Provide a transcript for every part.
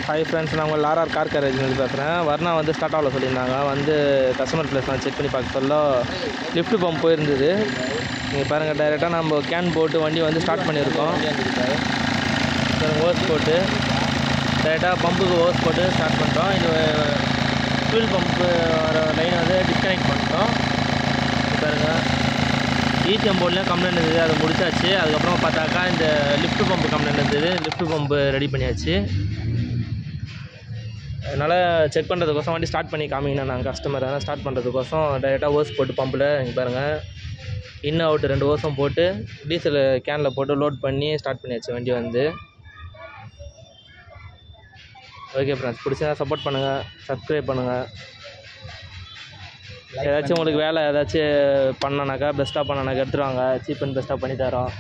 hi friends நான் உங்கள் RR car கேரேஜ்லேருந்து பேசுகிறேன் வர்ணா வந்து ஸ்டார்ட் ஆகல சொல்லியிருந்தாங்க வந்து கஸ்டமர் ப்ளேஸ் நான் செக் பண்ணி பார்க்க சொல்ல லிஃப்ட் பம்ப் போயிருந்தது நீங்கள் பாருங்கள் டைரெக்டாக நம்ம கேன் போட்டு வண்டி வந்து ஸ்டார்ட் பண்ணியிருக்கோம் பாருங்கள் ஓஸ் போட்டு டைரெக்டாக பம்புக்கு ஓஸ் போட்டு ஸ்டார்ட் பண்ணிட்டோம் இது ஃபியூல் பம்பு வர லைன் வந்து டிஸ்கனெக்ட் பண்ணிட்டோம் இது பாருங்கள் ஈசிஎம் போர்ட்லேயும் கம்ப்ளைண்ட் இருந்தது அதை முடிச்சாச்சு அதுக்கப்புறம் பார்த்தாக்கா இந்த லிஃப்ட் பம்பு கம்ப்ளைண்ட் இருந்தது லிஃப்ட் பம்பு ரெடி பண்ணியாச்சு அதனால் செக் பண்ணுறதுக்கோசம் வண்டி ஸ்டார்ட் பண்ணி காமிங்கண்ணா நாங்கள் கஸ்டமர் அதனால் ஸ்டார்ட் பண்ணுறதுக்கோசம் டைரெக்டாக ஓஸ் போட்டு பம்பில் இங்கே பாருங்கள் இன் அவுட் ரெண்டு ஓஸும் போட்டு டீசல் கேனில் போட்டு லோட் பண்ணி ஸ்டார்ட் பண்ணியாச்சு வண்டி வந்து ஓகே ஃப்ரெண்ட்ஸ் பிடிச்சா சப்போர்ட் பண்ணுங்கள் சப்ஸ்கிரைப் பண்ணுங்கள் ஏதாச்சும் உங்களுக்கு வேலை ஏதாச்சும் பண்ணனாக்கா பெஸ்ட்டாக பண்ணனாக்கா எடுத்துட்டு வாங்க சீப் அண்ட் பெஸ்ட்டாக பண்ணி தரோம்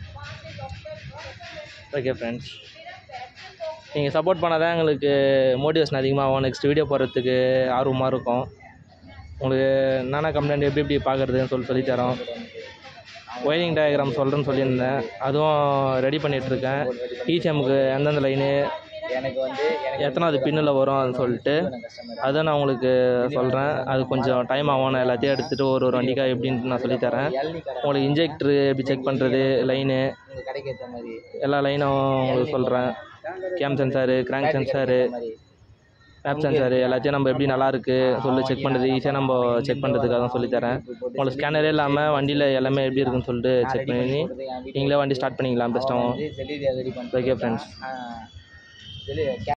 ஓகே ஃப்ரெண்ட்ஸ் நீங்கள் சப்போர்ட் பண்ணால் தான் எங்களுக்கு மோட்டிவேஷன் அதிகமாகும் நெக்ஸ்ட் வீடியோ போடுறதுக்கு ஆர்வமாக இருக்கும் உங்களுக்கு என்னென்ன கம்ப்ளைண்ட் எப்படி எப்படி பார்க்குறதுன்னு சொல்லி சொல்லித் தரோம் ஒயரிங் டயக்ராம் சொல்கிறேன்னு சொல்லியிருந்தேன் அதுவும் ரெடி பண்ணிகிட்ருக்கேன் இசிஎம்க்கு எந்தெந்த லைனு எனக்கு வந்து எனக்கு எத்தனாவது பின்னில் வரும் அது சொல்லிட்டு கஸ்டமர் அதை நான் உங்களுக்கு சொல்கிறேன் அது கொஞ்சம் டைம் ஆகும் நான் எல்லாத்தையும் எடுத்துகிட்டு ஒரு ஒரு வண்டிக்கா எப்படின்ட்டு நான் சொல்லித்தரேன் எல்னி கடை உங்களுக்கு இன்ஜெக்டரு எப்படி செக் பண்ணுறது லைனு உங்கள் கடைக்கு ஏற்ற மாதிரி எல்லா லைனும் உங்களுக்கு சொல்கிறேன் கேம் சென்சாரு கிராங்க் சென்சாரு மாதிரி ஆப் சென்சாரு எல்லாத்தையும் நம்ம எப்படி நல்லா இருக்கு சொல்லி செக் பண்ணுறது ஈஸியாக நம்ம செக் பண்ணுறதுக்காக தான் சொல்லித்தரேன் உங்களுக்கு ஸ்கேனரே இல்லாமல் வண்டியில் எல்லாமே எப்படி இருக்குன்னு சொல்லிட்டு செக் பண்ணி நீங்களே வண்டி ஸ்டார்ட் பண்ணிக்கலாம் பெஸ்ட்டாகவும் செல்லி ரெடி பண்ணுறேன் ஓகே ஃப்ரெண்ட்ஸ் செல்லி